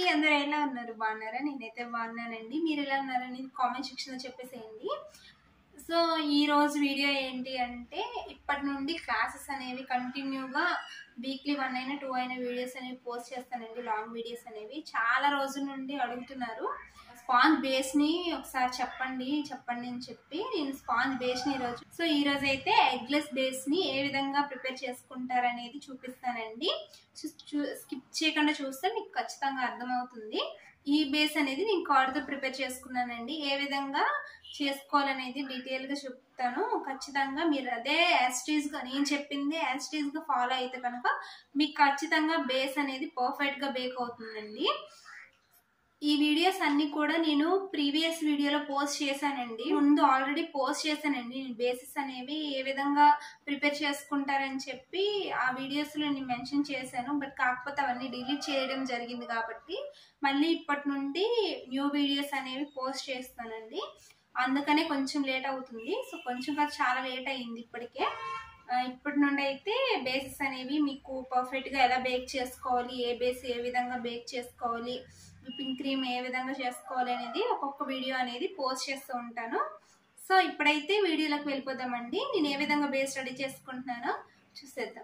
అందరూ ఎలా ఉన్నారు బాగున్నారా నేనైతే బాగున్నానండి మీరు ఎలా ఉన్నారని కామెంట్ సెక్షన్లో చెప్పేసేయండి సో ఈ రోజు వీడియో ఏంటి అంటే ఇప్పటి నుండి క్లాసెస్ అనేవి కంటిన్యూగా వీక్లీ వన్ అయినా టూ అయినా వీడియోస్ అనేవి పోస్ట్ చేస్తానండి లాంగ్ వీడియోస్ అనేవి చాలా రోజుల నుండి అడుగుతున్నారు స్పాంజ్ బేస్ని ఒకసారి చెప్పండి చెప్పండి అని చెప్పి నేను స్పాంజ్ బేస్ని ఈరోజు సో ఈ రోజు అయితే ఎగ్లెస్ బేస్ని ఏ విధంగా ప్రిపేర్ చేసుకుంటారనేది చూపిస్తానండి స్కిప్ చేయకుండా చూస్తే మీకు ఖచ్చితంగా అర్థమవుతుంది ఈ బేస్ అనేది నేను కార్డ్తో ప్రిపేర్ చేసుకున్నానండి ఏ విధంగా చేసుకోవాలనేది డీటెయిల్గా చెప్తాను ఖచ్చితంగా మీరు అదే యాస్టీజ్గా నేను చెప్పింది యాస్టీజ్గా ఫాలో అయితే కనుక మీకు ఖచ్చితంగా బేస్ అనేది పర్ఫెక్ట్గా బేక్ అవుతుందండి ఈ వీడియోస్ అన్ని కూడా నేను ప్రీవియస్ వీడియోలో పోస్ట్ చేశానండి ముందు ఆల్రెడీ పోస్ట్ చేశానండి నేను బేసిస్ అనేవి ఏ విధంగా ప్రిపేర్ చేసుకుంటారని చెప్పి ఆ వీడియోస్లో నేను మెన్షన్ చేశాను బట్ కాకపోతే అవన్నీ డిలీట్ చేయడం జరిగింది కాబట్టి మళ్ళీ ఇప్పటి నుండి న్యూ వీడియోస్ అనేవి పోస్ట్ చేస్తానండి అందుకనే కొంచెం లేట్ అవుతుంది సో కొంచెం కాదు చాలా లేట్ అయ్యింది ఇప్పటికే ఆ, ఇప్పటి నుండి అయితే బేసిస్ అనేవి మీకు పర్ఫెక్ట్గా ఎలా బేక్ చేసుకోవాలి ఏ బేస్ ఏ విధంగా బేక్ చేసుకోవాలి విప్పింగ్ క్రీమ్ ఏ విధంగా చేసుకోవాలి అనేది ఒక్కొక్క వీడియో అనేది పోస్ట్ చేస్తూ ఉంటాను సో ఇప్పుడైతే వీడియోలోకి వెళ్ళిపోదామండి నేను ఏ విధంగా బేస్ రెడీ చేసుకుంటున్నానో చూసేద్దాం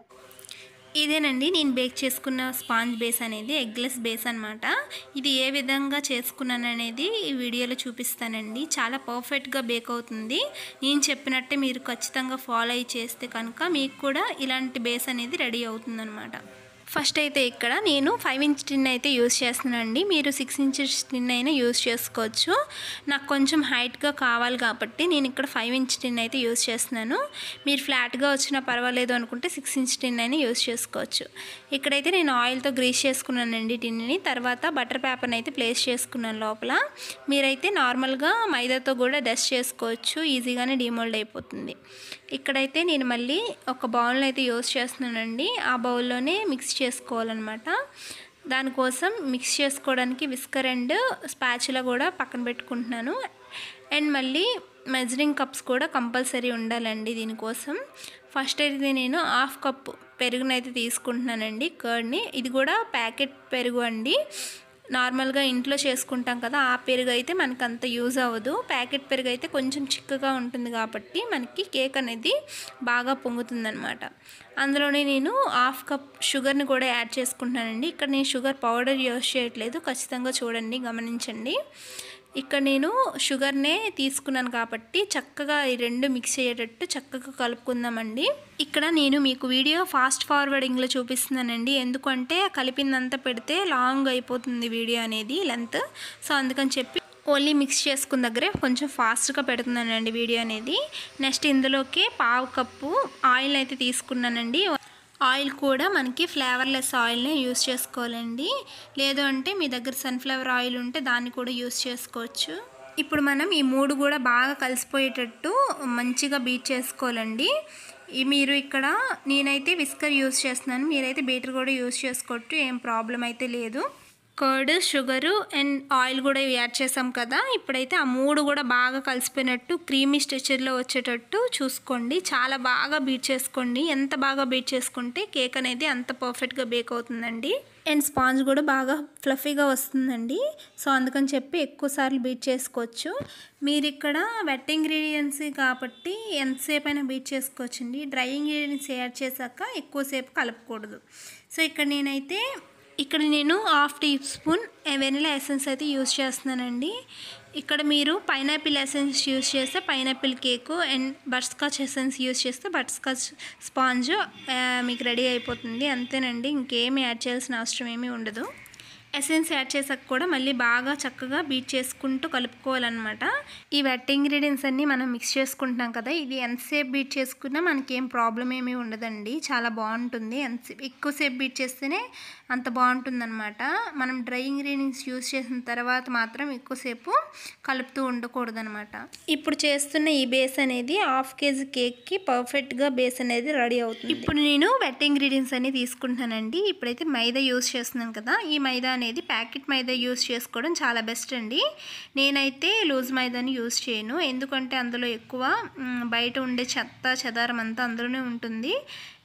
ఇదేనండి నేను బేక్ చేసుకున్న స్పాంజ్ బేస్ అనేది ఎగ్లెస్ బేస్ అనమాట ఇది ఏ విధంగా చేసుకున్నాను అనేది ఈ వీడియోలో చూపిస్తానండి చాలా పర్ఫెక్ట్గా బేక్ అవుతుంది నేను చెప్పినట్టే మీరు ఖచ్చితంగా ఫాలో అయ్యి చేస్తే కనుక మీకు కూడా ఇలాంటి బేస్ అనేది రెడీ అవుతుందన్నమాట ఫస్ట్ అయితే ఇక్కడ నేను ఫైవ్ ఇంచ్ టిన్ అయితే యూస్ చేస్తున్నానండి మీరు సిక్స్ ఇంచెస్ టిన్ అయినా యూస్ చేసుకోవచ్చు నాకు కొంచెం హైట్గా కావాలి కాబట్టి నేను ఇక్కడ ఫైవ్ ఇంచ్ టిన్ అయితే యూస్ చేస్తున్నాను మీరు ఫ్లాట్గా వచ్చినా పర్వాలేదు అనుకుంటే సిక్స్ ఇంచ్ టిన్ అయినా యూస్ చేసుకోవచ్చు ఇక్కడైతే నేను ఆయిల్తో గ్రీస్ చేసుకున్నానండి టిన్ని తర్వాత బటర్ పేపర్ని అయితే ప్లేస్ చేసుకున్నాను లోపల మీరైతే నార్మల్గా మైదాతో కూడా డస్ట్ చేసుకోవచ్చు ఈజీగానే డిమోల్డ్ అయిపోతుంది ఇక్కడైతే నేను మళ్ళీ ఒక బౌల్ని అయితే యూస్ చేస్తున్నానండి ఆ బౌల్లోనే మిక్స్ చేసుకోవాలన్నమాట దానికోసం మిక్స్ చేసుకోవడానికి విస్కర్ అండ్ స్పాచులా కూడా పక్కన పెట్టుకుంటున్నాను అండ్ మళ్ళీ మెజరింగ్ కప్స్ కూడా కంపల్సరీ ఉండాలండి దీనికోసం ఫస్ట్ అయితే నేను హాఫ్ కప్ పెరుగునైతే తీసుకుంటున్నానండి కర్డ్ని ఇది కూడా ప్యాకెట్ పెరుగు అండి నార్మల్గా ఇంట్లో చేసుకుంటాం కదా ఆ పెరుగు అయితే మనకు అంత యూజ్ అవ్వదు ప్యాకెట్ పెరుగు అయితే కొంచెం చిక్కగా ఉంటుంది కాబట్టి మనకి కేక్ అనేది బాగా పొంగుతుందనమాట అందులోనే నేను హాఫ్ కప్ షుగర్ని కూడా యాడ్ చేసుకుంటున్నానండి ఇక్కడ నేను షుగర్ పౌడర్ యూస్ చేయట్లేదు ఖచ్చితంగా చూడండి గమనించండి ఇక్కడ నేను షుగర్నే తీసుకున్నాను కాబట్టి చక్కగా ఈ రెండు మిక్స్ అయ్యేటట్టు చక్కగా కలుపుకుందామండి ఇక్కడ నేను మీకు వీడియో ఫాస్ట్ ఫార్వర్డింగ్లో చూపిస్తున్నానండి ఎందుకంటే కలిపిందంతా పెడితే లాంగ్ అయిపోతుంది వీడియో అనేది లెంత్ సో అందుకని చెప్పి ఓన్లీ మిక్స్ చేసుకున్న దగ్గరే కొంచెం ఫాస్ట్గా పెడుతున్నానండి వీడియో అనేది నెక్స్ట్ ఇందులోకి పావు కప్పు ఆయిల్ అయితే తీసుకున్నానండి ఆయిల్ కూడా మనకి ఫ్లేవర్లెస్ ఆయిల్నే యూస్ చేసుకోవాలండి లేదు అంటే మీ దగ్గర సన్ఫ్లవర్ ఆయిల్ ఉంటే దాన్ని కూడా యూస్ చేసుకోవచ్చు ఇప్పుడు మనం ఈ మూడు కూడా బాగా కలిసిపోయేటట్టు మంచిగా బీట్ చేసుకోవాలండి ఈ మీరు ఇక్కడ నేనైతే విస్కర్ యూస్ చేస్తున్నాను మీరైతే బీటర్ కూడా యూస్ చేసుకోవచ్చు ఏం ప్రాబ్లం అయితే లేదు కర్డ్ షుగరు అండ్ ఆయిల్ కూడా యాడ్ చేసాం కదా ఇప్పుడైతే ఆ మూడు కూడా బాగా కలిసిపోయినట్టు క్రీమీ స్ట్రెచర్లో వచ్చేటట్టు చూసుకోండి చాలా బాగా బీట్ చేసుకోండి ఎంత బాగా బీట్ చేసుకుంటే కేక్ అనేది అంత పర్ఫెక్ట్గా బేక్ అవుతుందండి అండ్ స్పాంజ్ కూడా బాగా ఫ్లఫీగా వస్తుందండి సో అందుకని చెప్పి ఎక్కువసార్లు బీట్ చేసుకోవచ్చు మీరు ఇక్కడ వెట్ ఇంగ్రీడియంట్స్ కాబట్టి ఎంతసేపు అయినా బీట్ చేసుకోవచ్చండి డ్రై ఇంగ్రీడియంట్స్ యాడ్ చేశాక ఎక్కువసేపు కలపకూడదు సో ఇక్కడ నేనైతే ఇక్కడ నేను half teaspoon vanilla essence అయితే యూస్ చేస్తున్నానండి ఇక్కడ మీరు పైనాపిల్ ఎసెన్స్ యూస్ చేస్తే pineapple cake and butterscotch essence use చేస్తే బట్స్కాచ్ స్పాంజ్ మీకు రెడీ అయిపోతుంది అంతేనండి ఇంకేమి యాడ్ చేయాల్సిన అవసరం ఏమీ ఉండదు ఎసెన్స్ యాడ్ చేసాక కూడా మళ్ళీ బాగా చక్కగా బీట్ చేసుకుంటూ కలుపుకోవాలన్నమాట ఈ వెట్ ఇంగ్రీడియంట్స్ అన్నీ మనం మిక్స్ చేసుకుంటున్నాం కదా ఇది ఎంతసేపు బీట్ చేసుకున్నా మనకి ఏం ప్రాబ్లం ఏమీ ఉండదండి చాలా బాగుంటుంది ఎంత ఎక్కువసేపు బీట్ చేస్తేనే అంత బాగుంటుందన్నమాట మనం డ్రై ఇంగ్రీడియంట్స్ యూస్ చేసిన తర్వాత మాత్రం ఎక్కువసేపు కలుపుతూ ఉండకూడదు అనమాట ఇప్పుడు చేస్తున్న ఈ బేస్ అనేది హాఫ్ కేజీ కేక్కి పర్ఫెక్ట్గా బేస్ అనేది రెడీ అవుతుంది ఇప్పుడు నేను వెట్ ఇంగ్రీడియంట్స్ అన్ని తీసుకుంటున్నానండి ఇప్పుడైతే మైదా యూస్ చేస్తున్నాను కదా ఈ మైదా అనేది ప్యాకెట్ మైదా యూస్ చేసుకోవడం చాలా బెస్ట్ అండి నేనైతే లూజ్ మైదాని యూస్ చేయను ఎందుకంటే అందులో ఎక్కువ మ్, బయట ఉండే చెత్త చెదారం అంతా అందులోనే ఉంటుంది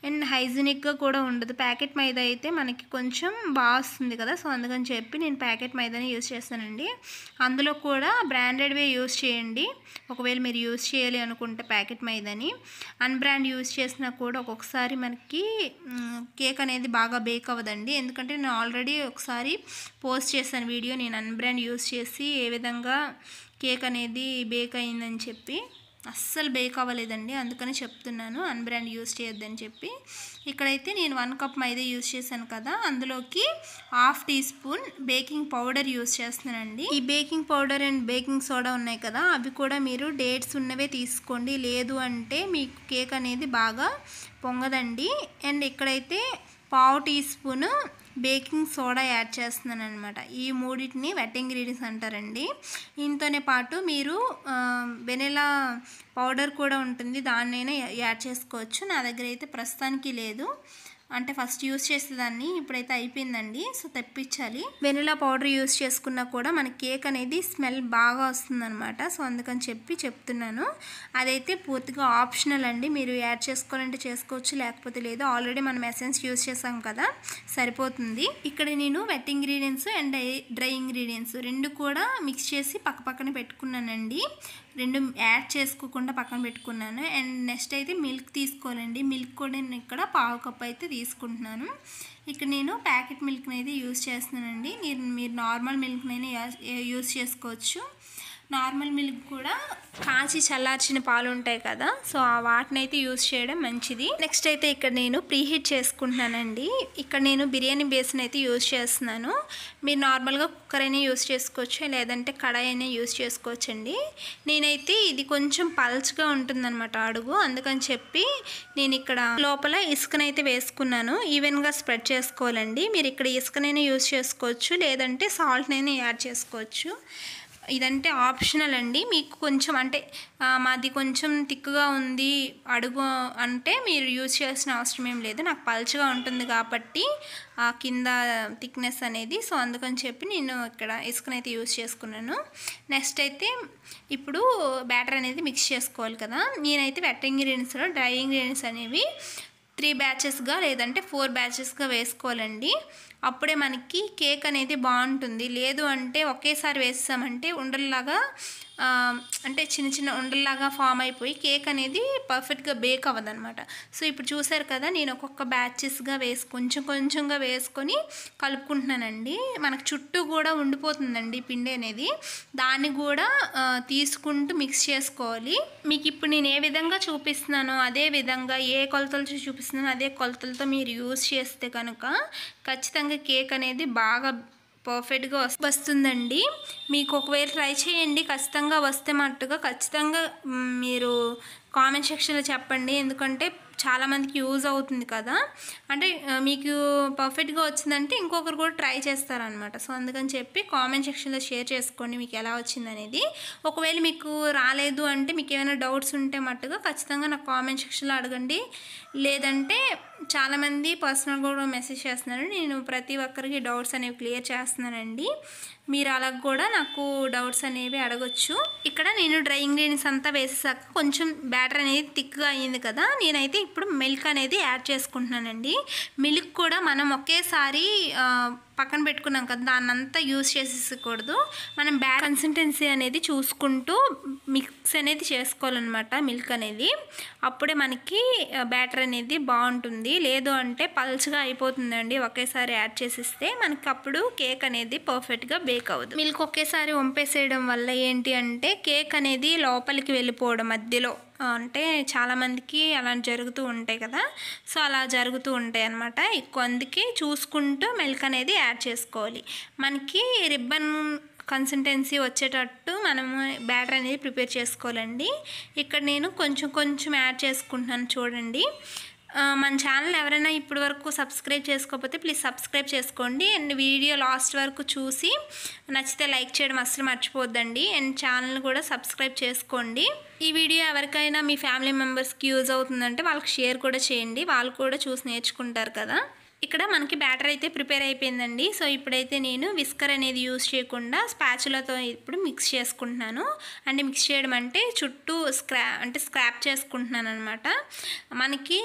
అండ్ హైజీనిక్గా కూడా ఉండదు ప్యాకెట్ మైదా అయితే మనకి కొంచెం బాగా వస్తుంది కదా సో అందుకని చెప్పి నేను ప్యాకెట్ మైదాని యూస్ చేస్తానండి అందులో కూడా బ్రాండెడ్వే యూస్ చేయండి ఒకవేళ మీరు యూస్ చేయాలి అనుకుంటే ప్యాకెట్ మైదాని అన్బ్రాండ్ యూస్ చేసినా కూడా ఒక్కొక్కసారి మనకి మ్, కేక్ అనేది బాగా బేక్ అవ్వదండి ఎందుకంటే నేను ఆల్రెడీ ఒకసారి పోస్ట్ చేశాను వీడియో నేను అన్బ్రాండ్ యూస్ చేసి ఏ విధంగా కేక్ అనేది బేక్ అయిందని చెప్పి అస్సలు బేక్ అవ్వలేదండి అందుకని చెప్తున్నాను అన్బ్రాండ్ యూస్ చేయొద్దని చెప్పి ఇక్కడైతే నేను వన్ కప్ మైదా యూస్ చేశాను కదా అందులోకి half teaspoon baking powder use చేస్తున్నానండి ఈ baking powder and baking soda ఉన్నాయి కదా అవి కూడా మీరు డేట్స్ ఉన్నవే తీసుకోండి లేదు అంటే మీకు కేక్ అనేది బాగా పొంగదండి అండ్ ఇక్కడైతే పావు teaspoon baking soda add చేస్తున్నాను అనమాట ఈ మూడింటిని వెట్ ఇంగ్రీడియంట్స్ అంటారండి దీంతోనే పాటు మీరు వెనిలా పౌడర్ కూడా ఉంటుంది దాన్నైనా యాడ్ చేసుకోవచ్చు నా దగ్గర అయితే ప్రస్తుతానికి లేదు అంటే ఫస్ట్ యూస్ చేసేదాన్ని ఇప్పుడైతే అయిపోయిందండి సో తెప్పించాలి వెనిలా పౌడర్ యూస్ చేసుకున్నా కూడా మన కేక్ అనేది స్మెల్ బాగా వస్తుందన్నమాట సో అందుకని చెప్పి చెప్తున్నాను అదైతే పూర్తిగా ఆప్షనల్ అండి మీరు యాడ్ చేసుకోవాలంటే చేసుకోవచ్చు లేకపోతే లేదు ఆల్రెడీ మనం ఎసెన్స్ యూస్ చేసాం కదా సరిపోతుంది ఇక్కడ నేను wet ingredients and dry ingredients రెండు కూడా మిక్స్ చేసి పక్క పక్కన పెట్టుకున్నానండి రెండు యాడ్ చేసుకోకుండా పక్కన పెట్టుకున్నాను అండ్ నెక్స్ట్ అయితే మిల్క్ తీసుకోవాలండి మిల్క్ కూడా నేను ఇక్కడ పావు కప్ అయితే తీసుకుంటున్నాను ఇక్కడ నేను ప్యాకెట్ మిల్క్ని అయితే యూస్ చేస్తున్నానండి మీరు మీరు నార్మల్ మిల్క్నైనా యూస్ చేసుకోవచ్చు నార్మల్ మిల్క్ కూడా కాచి చల్లార్చిన పాలు ఉంటాయి కదా సో ఆ వాటిని అయితే యూస్ చేయడం మంచిది నెక్స్ట్ అయితే ఇక్కడ నేను ప్రీహీట్ చేసుకుంటున్నానండి ఇక్కడ నేను బిర్యానీ బేస్ని అయితే యూస్ చేస్తున్నాను మీరు నార్మల్గా కుక్కర్ అయినా యూస్ చేసుకోవచ్చు లేదంటే కడాయి అయినా యూస్ చేసుకోవచ్చండి నేనైతే ఇది కొంచెం పల్చగా ఉంటుందన్నమాట అడుగు అందుకని చెప్పి నేను ఇక్కడ లోపల ఇసుకనైతే వేసుకున్నాను ఈవెన్గా స్ప్రెడ్ చేసుకోవాలండి మీరు ఇక్కడ ఇసుకనైనా యూస్ చేసుకోవచ్చు లేదంటే సాల్ట్నైనా యాడ్ చేసుకోవచ్చు ఇదంటే ఆప్షనల్ అండి మీకు కొంచెం అంటే ఆ, మాది కొంచెం థిక్గా ఉంది అడుగు అంటే మీరు యూజ్ చేయాల్సిన అవసరం ఏం లేదు నాకు పల్చగా ఉంటుంది కాబట్టి ఆ కింద థిక్నెస్ అనేది సో అందుకని చెప్పి నేను ఇక్కడ ఇసుకనైతే యూజ్ చేసుకున్నాను నెక్స్ట్ అయితే ఇప్పుడు బ్యాటర్ అనేది మిక్స్ చేసుకోవాలి కదా నేనైతే వెట్ ఇంగ్రీడియంట్స్లో డ్రై ఇంగ్రీడియంట్స్ అనేవి త్రీ బ్యాచెస్గా లేదంటే ఫోర్ బ్యాచెస్గా వేసుకోవాలండి అప్పుడే మనకి కేక్ అనేది బాగుంటుంది లేదు అంటే ఒకేసారి వేసామంటే ఉండల్లాగా ఆ, అంటే చిన్న చిన్న ఉండల్లాగా ఫామ్ అయిపోయి కేక్ అనేది పర్ఫెక్ట్గా బేక్ అవ్వదన్నమాట సో ఇప్పుడు చూసారు కదా నేను ఒక్కొక్క బ్యాచెస్గా వేసి కొంచెం కొంచెంగా వేసుకొని కలుపుకుంటున్నానండి మనకు చుట్టూ కూడా ఉండిపోతుందండి పిండి అనేది దాన్ని కూడా ఆ, తీసుకుంటూ మిక్స్ చేసుకోవాలి మీకు ఇప్పుడు నేను ఏ విధంగా చూపిస్తున్నానో అదే విధంగా ఏ కొలతలతో చూపిస్తున్నానో అదే కొలతలతో మీరు యూస్ చేస్తే కనుక ఖచ్చితంగా కేక్ అనేది బాగా పర్ఫెక్ట్గా వస్- వస్తుందండి మీకు ఒకవేళ ట్రై చేయండి ఖచ్చితంగా వస్తే మట్టుగా ఖచ్చితంగా మ్, మీరు కామెంట్ సెక్షన్లో చెప్పండి ఎందుకంటే చాలామందికి యూజ్ అవుతుంది కదా అంటే ఆ, మీకు పర్ఫెక్ట్గా వచ్చిందంటే ఇంకొకరు కూడా ట్రై చేస్తారనమాట సో అందుకని చెప్పి కామెంట్ సెక్షన్లో షేర్ చేసుకోండి మీకు ఎలా వచ్చింది అనేది ఒకవేళ మీకు రాలేదు అంటే మీకు ఏమైనా డౌట్స్ ఉంటే మట్టుగా ఖచ్చితంగా నాకు కామెంట్ సెక్షన్లో అడగండి లేదంటే చాలామంది పర్సనల్ కూడా మెసేజ్ చేస్తున్నారు నేను ప్రతి ఒక్కరికి డౌట్స్ అనేవి క్లియర్ చేస్తున్నానండి మీరు అలా కూడా నాకు డౌట్స్ అనేవి అడగొచ్చు ఇక్కడ నేను డ్రై ఇంగ్రీడియంట్స్ అంతా వేసేసాక కొంచెం బ్యాటర్ అనేది థిక్గా అయ్యింది కదా నేనైతే ఇప్పుడు మిల్క్ అనేది యాడ్ చేసుకుంటున్నానండి మిల్క్ కూడా మనం ఒకేసారి ఆ, పక్కన పెట్టుకున్నాం కదా దాన్ని అంతా యూస్ చేసేసకూడదు మనం బ్యా కన్సిస్టెన్సీ అనేది చూసుకుంటూ మిక్స్ అనేది చేసుకోవాలన్నమాట మిల్క్ అనేది అప్పుడే మనకి బ్యాటర్ అనేది బాగుంటుంది లేదు అంటే పల్చగా అయిపోతుందండి ఒకేసారి యాడ్ చేసిస్తే మనకి అప్పుడు కేక్ అనేది పర్ఫెక్ట్గా బేక్ అవ్వదు మిల్క్ ఒకేసారి వంపేసేయడం వల్ల ఏంటి అంటే కేక్ అనేది లోపలికి వెళ్ళిపోవడం మధ్యలో ఆ, అంటే చాలామందికి అలా జరుగుతూ ఉంటాయి కదా సో అలా జరుగుతూ ఉంటాయి అన్నమాట ఎక్కువ అందుకే చూసుకుంటూ మిల్క్ అనేది యాడ్ చేసుకోవాలి మనకి రిబ్బన్ కన్సిస్టెన్సీ వచ్చేటట్టు మనము బ్యాటర్ అనేది ప్రిపేర్ చేసుకోవాలండి ఇక్కడ నేను కొంచెం కొంచెం యాడ్ చేసుకుంటున్నాను చూడండి ఆ, మన ఛానల్ ఎవరైనా ఇప్పటి వరకు సబ్స్క్రైబ్ చేసుకోకపోతే ప్లీజ్ సబ్స్క్రైబ్ చేసుకోండి అండ్ వీడియో లాస్ట్ వరకు చూసి నచ్చితే లైక్ చేయడం అస్సలు మర్చిపోద్దండి అండ్ ఛానల్ కూడా సబ్స్క్రైబ్ చేసుకోండి ఈ వీడియో ఎవరికైనా మీ ఫ్యామిలీ మెంబర్స్కి యూజ్ అవుతుందంటే వాళ్ళకి షేర్ కూడా చేయండి వాళ్ళు కూడా చూసి నేర్చుకుంటారు కదా ఇక్కడ మనకి బ్యాటర్ అయితే ప్రిపేర్ అయిపోయిందండి సో ఇప్పుడైతే నేను విస్కర్ అనేది యూజ్ చేయకుండా స్పాచులతో ఇప్పుడు మిక్స్ చేసుకుంటున్నాను అంటే మిక్స్ చేయడం అంటే చుట్టూ స్క్రా అంటే స్క్రాప్ చేసుకుంటున్నాను అనమాట మనకి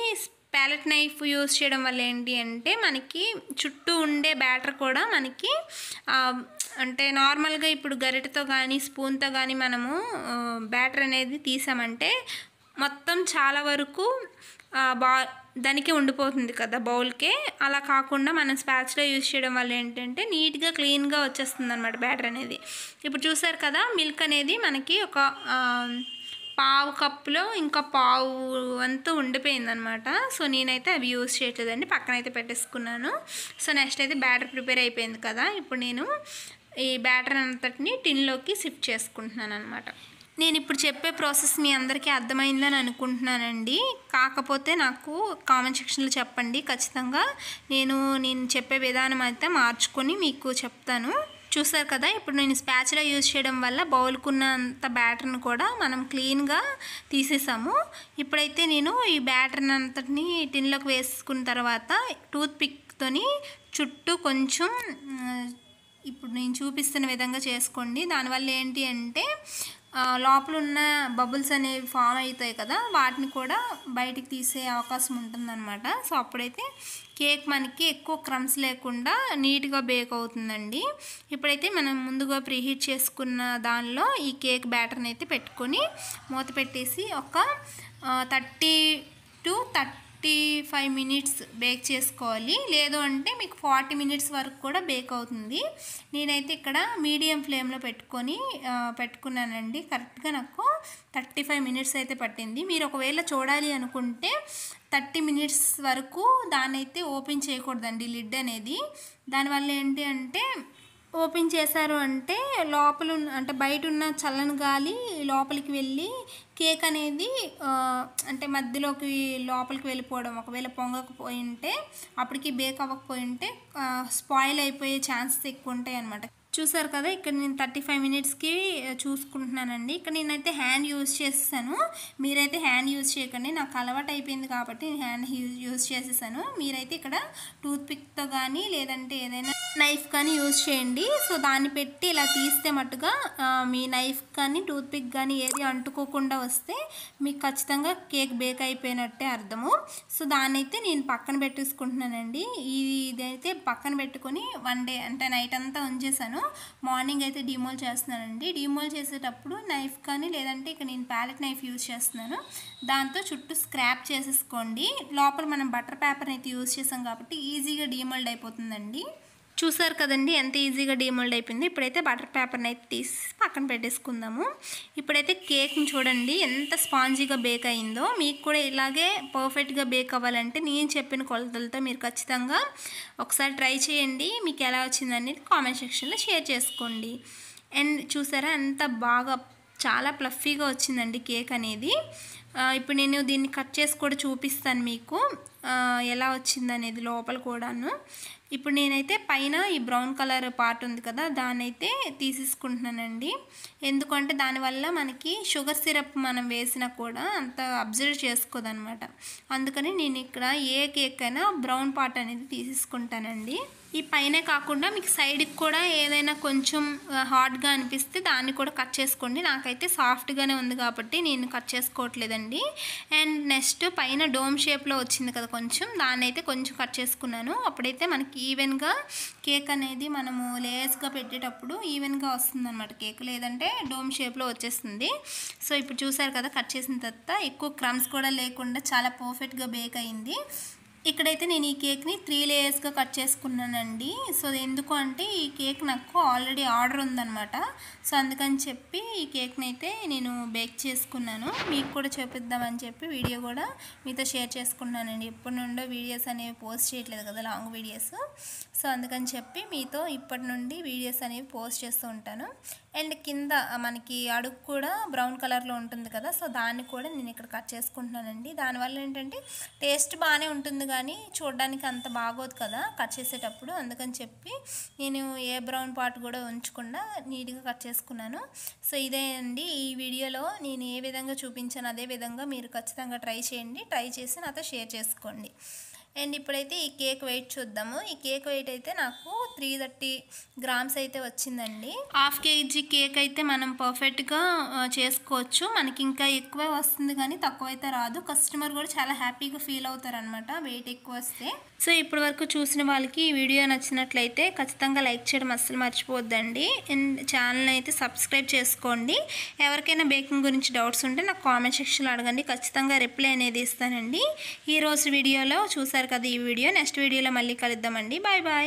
ప్యాలెట్ నైఫ్ యూస్ చేయడం వల్ల ఏంటి అంటే మనకి చుట్టూ ఉండే బ్యాటర్ కూడా మనకి ఆ, అంటే నార్మల్గా ఇప్పుడు గరిటెతో కానీ స్పూన్తో కానీ మనము బ్యాటర్ అనేది తీసామంటే మొత్తం చాలా వరకు ఆ, బా దానికే ఉండిపోతుంది కదా బౌల్కే అలా కాకుండా మనం స్పాచ్లో యూజ్ చేయడం వల్ల ఏంటంటే నీట్గా క్లీన్గా వచ్చేస్తుంది అనమాట బ్యాటర్ అనేది ఇప్పుడు చూసారు కదా మిల్క్ అనేది మనకి ఒక ఆ, పావు కప్పులో ఇంకా పావు అంతా ఉండిపోయింది అనమాట సో నేనైతే అవి యూజ్ చేయట్లేదండి పక్కన అయితే పెట్టేసుకున్నాను సో నెక్స్ట్ అయితే బ్యాటర్ ప్రిపేర్ అయిపోయింది కదా ఇప్పుడు నేను ఈ బ్యాటర్ అంతటిని టిన్లోకి షిఫ్ట్ చేసుకుంటున్నాను అనమాట నేను ఇప్పుడు చెప్పే ప్రాసెస్ మీ అందరికీ అర్థమైందని అనుకుంటున్నానండి కాకపోతే నాకు కామెంట్ సెక్షన్లో చెప్పండి ఖచ్చితంగా నేను నేను చెప్పే విధానం అయితే మార్చుకొని మీకు చెప్తాను చూసారు కదా ఇప్పుడు నేను స్పాచ్లా యూజ్ చేయడం వల్ల బౌల్కున్నంత బ్యాటర్ని కూడా మనం క్లీన్గా తీసేసాము ఇప్పుడైతే నేను ఈ బ్యాటర్ని అంతటిని టిన్లోకి వేసుకున్న తర్వాత టూత్ పిక్తోని చుట్టూ కొంచెం ఆ, ఇప్పుడు నేను చూపిస్తున్న విధంగా చేసుకోండి దానివల్ల ఏంటి అంటే ఆ, లోపల ఉన్న బబుల్స్ అనేవి ఫామ్ అవుతాయి కదా వాటిని కూడా బయటికి తీసే అవకాశం ఉంటుందన్నమాట సో అప్పుడైతే కేక్ మనకి ఎక్కువ క్రమ్స్ లేకుండా నీట్గా బేక్ అవుతుందండి ఇప్పుడైతే మనం ముందుగా ప్రీహీట్ చేసుకున్న దానిలో ఈ కేక్ బ్యాటర్ని అయితే పెట్టుకొని మూత పెట్టేసి ఒక thirty to thirty five minutes bake చేసుకోవాలి లేదు అంటే మీకు ఫార్టీ మినిట్స్ వరకు కూడా బేక్ అవుతుంది నేనైతే ఇక్కడ మీడియం ఫ్లేమ్లో పెట్టుకొని ఆ, పెట్టుకున్నానండి కరెక్ట్గా నాకు థర్టీ ఫైవ్ మినిట్స్ అయితే పట్టింది మీరు ఒకవేళ చూడాలి అనుకుంటే థర్టీ మినిట్స్ వరకు దాన్ని అయితే ఓపెన్ చేయకూడదండి లిడ్ అనేది దానివల్ల ఏంటి అంటే ఓపెన్ చేశారు అంటే లోపల ఉన్న అంటే బయట ఉన్న చల్లని గాలి లోపలికి వెళ్ళి కేక్ అనేది ఆ, అంటే మధ్యలోకి లోపలికి వెళ్ళిపోవడం ఒకవేళ పొంగకపోయి ఉంటే అప్పటికి బేక్ అవ్వకపోయి ఉంటే స్పాయిల్ అయిపోయే ఛాన్సెస్ ఎక్కువ ఉంటాయి అనమాట చూసారు కదా ఇక్కడ నేను థర్టీ ఫైవ్ మినిట్స్కి చూసుకుంటున్నానండి ఇక్కడ నేనైతే హ్యాండ్ యూజ్ చేస్తాను మీరైతే హ్యాండ్ యూజ్ చేయకండి నాకు అలవాటు అయిపోయింది కాబట్టి నేను హ్యాండ్ యూజ్ యూజ్ చేసేసాను మీరైతే ఇక్కడ టూత్ పిక్తో కానీ లేదంటే ఏదైనా నైఫ్ కానీ యూజ్ చేయండి సో దాన్ని పెట్టి ఇలా తీస్తే మట్టుగా ఆ, మీ నైఫ్ కానీ టూత్ పిక్ కానీ ఏది అంటుకోకుండా వస్తే మీకు ఖచ్చితంగా కేక్ బేక్ అయిపోయినట్టే అర్థము సో దాన్ని అయితే నేను పక్కన పెట్టేసుకుంటున్నానండి ఇది ఇదైతే పక్కన పెట్టుకొని వన్ డే అంటే నైట్ అంతా ఉంచేసాను మార్నింగ్ అయితే డిమోల్ చేస్తున్నానండి డిమోల్ చేసేటప్పుడు నైఫ్ కానీ లేదంటే ఇక నేను ప్యాలెట్ నైఫ్ యూజ్ చేస్తున్నాను దాంతో చుట్టూ స్క్రాప్ చేసేసుకోండి లోపల మనం బటర్ పేపర్ అయితే యూజ్ చేసాం కాబట్టి ఈజీగా డిమోల్డ్ అయిపోతుందండి చూసారు కదండి ఎంత ఈజీగా డిమోల్డ్ అయిపోయింది ఇప్పుడైతే బటర్ పేపర్ని అయితే తీసి పక్కన పెట్టేసుకుందాము ఇప్పుడైతే కేక్ని చూడండి ఎంత స్పాంజీగా బేక్ అయిందో మీకు కూడా ఇలాగే పర్ఫెక్ట్గా బేక్ అవ్వాలంటే నేను చెప్పిన కొలతలతో మీరు ఖచ్చితంగా ఒకసారి ట్రై చేయండి మీకు ఎలా వచ్చిందనేది కామెంట్ సెక్షన్లో షేర్ చేసుకోండి అండ్ చూసారా ఎంత బాగా చాలా ప్లఫీగా వచ్చిందండి కేక్ అనేది ఆ, ఇప్పుడు నేను దీన్ని కట్ చేసి కూడా చూపిస్తాను మీకు ఆ, ఎలా వచ్చింది అనేది లోపల కూడాను ఇప్పుడు నేనైతే పైన ఈ బ్రౌన్ కలర్ పార్ట్ ఉంది కదా దాన్ని అయితే తీసేసుకుంటున్నానండి ఎందుకంటే దానివల్ల మనకి షుగర్ సిరప్ మనం వేసినా కూడా అంత అబ్జర్వ్ చేసుకోదన్నమాట అందుకని నేను ఇక్కడ ఏ కేక్ అయినా బ్రౌన్ పార్ట్ అనేది తీసేసుకుంటానండి ఈ పైనే కాకుండా మీకు సైడ్కి కూడా ఏదైనా కొంచెం హార్డ్గా అనిపిస్తే దాన్ని కూడా కట్ చేసుకోండి నాకైతే సాఫ్ట్గానే ఉంది కాబట్టి నేను కట్ చేసుకోవట్లేదండి అండ్ నెక్స్ట్ పైన డోమ్ షేప్లో వచ్చింది కదా కొంచెం దాన్ని అయితే కొంచెం కట్ చేసుకున్నాను అప్పుడైతే మనకి ఈవెన్గా కేక్ అనేది మనము లేయర్స్గా పెట్టేటప్పుడు ఈవెన్గా వస్తుంది అనమాట కేక్ లేదంటే డోమ్ షేప్లో వచ్చేస్తుంది సో ఇప్పుడు చూసారు కదా కట్ చేసిన తర్వాత ఎక్కువ క్రమ్స్ కూడా లేకుండా చాలా పర్ఫెక్ట్గా బేక్ అయింది ఇక్కడైతే నేను ఈ కేక్ని త్రీ లేయర్స్గా కట్ చేసుకున్నానండి సో ఎందుకు అంటే ఈ కేక్ నాకు ఆల్రెడీ ఆర్డర్ ఉందన్నమాట సో అందుకని చెప్పి ఈ కేక్ని అయితే నేను బేక్ చేసుకున్నాను మీకు కూడా చూపిద్దామని చెప్పి వీడియో కూడా మీతో షేర్ చేసుకున్నానండి ఎప్పటి నుండో వీడియోస్ అనేవి పోస్ట్ చేయట్లేదు కదా లాంగ్ వీడియోస్ సో అందుకని చెప్పి మీతో ఇప్పటి నుండి వీడియోస్ అనేవి పోస్ట్ చేస్తూ ఉంటాను అండ్ కింద మనకి అడుగు కూడా బ్రౌన్ కలర్లో ఉంటుంది కదా సో దాన్ని కూడా నేను ఇక్కడ కట్ చేసుకుంటున్నానండి దానివల్ల ఏంటంటే టేస్ట్ బాగానే ఉంటుంది కానీ చూడడానికి అంత బాగోదు కదా కట్ చేసేటప్పుడు అందుకని చెప్పి నేను ఏ బ్రౌన్ పార్ట్ కూడా ఉంచకుండా నీట్గా కట్ చేసుకున్నాను సో ఇదే అండి ఈ వీడియోలో నేను ఏ విధంగా చూపించాను అదే విధంగా మీరు ఖచ్చితంగా ట్రై చేయండి ట్రై చేసి నాతో షేర్ చేసుకోండి అండ్ ఇప్పుడైతే ఈ కేక్ వెయిట్ చూద్దాము ఈ కేక్ వెయిట్ అయితే నాకు త్రీ థర్టీ గ్రామ్స్ అయితే వచ్చిందండి హాఫ్ కేజీ కేక్ అయితే మనం పర్ఫెక్ట్గా ఆ, చేసుకోవచ్చు మనకి ఇంకా ఎక్కువే వస్తుంది కానీ తక్కువ అయితే రాదు కస్టమర్ కూడా చాలా హ్యాపీగా ఫీల్ అవుతారు అనమాట వెయిట్ ఎక్కువ వస్తే సో ఇప్పటి వరకు చూసిన వాళ్ళకి ఈ వీడియో నచ్చినట్లయితే ఖచ్చితంగా లైక్ చేయడం అస్సలు మర్చిపోద్దండి అండ్ ఛానల్ అయితే సబ్స్క్రైబ్ చేసుకోండి ఎవరికైనా బేకింగ్ గురించి డౌట్స్ ఉంటే నాకు కామెంట్ సెక్షన్లో అడగండి ఖచ్చితంగా రిప్లై అనేది ఇస్తానండి ఈ రోజు వీడియోలో చూసారు కదా ఈ వీడియో నెక్స్ట్ వీడియోలో మళ్ళీ కలుద్దామండి బాయ్ బాయ్